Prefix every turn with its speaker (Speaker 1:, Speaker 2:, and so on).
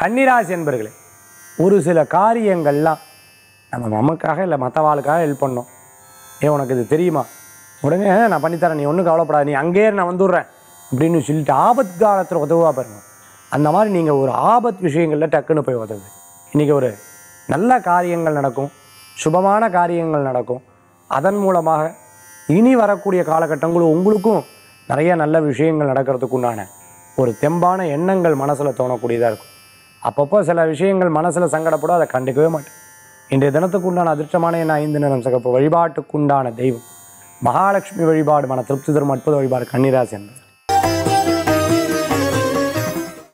Speaker 1: கன்னிராசி என்பர்களே ஒரு சில காரியங்கள்லாம் நம்ம நமக்காக இல்லை மற்றவாளுக்காக ஹெல்ப் பண்ணோம் ஏ உனக்கு இது தெரியுமா உடனே "ஆ, நான் பண்ணித்தரேன் நீ ஒன்றும் கவலைப்படாத நீ அங்கேயே இரு, நான் வந்துடுறேன் அப்படின்னு சொல்லிட்டு ஆபத்து காலத்தில் உதவுவா பாருங்க அந்த மாதிரி நீங்கள் ஒரு ஆபத் விஷயங்களில் டக்குன்னு போய் உதவுது இன்றைக்கி ஒரு நல்ல காரியங்கள் நடக்கும் சுபமான காரியங்கள் நடக்கும் அதன் மூலமாக இனி வரக்கூடிய காலகட்டங்களும் உங்களுக்கும் நிறைய நல்ல விஷயங்கள் நடக்கிறதுக்கு உண்டான ஒரு தெம்பான எண்ணங்கள் மனசில் தோணக்கூடியதாக இருக்கும் அப்பப்போ சில விஷயங்கள் மனசில் சங்கடப்படும் அதை கண்டுக்கவே மாட்டேன் இன்றைய தினத்துக்கு உண்டான அதிர்ஷ்டமான என் ஐந்து நிறம் சிகப்பு வழிபாட்டுக்குண்டான தெய்வம் மகாலட்சுமி வழிபாடு மன திருப்தி தரும் அற்புத வழிபாடு கன்னிராசி என்பது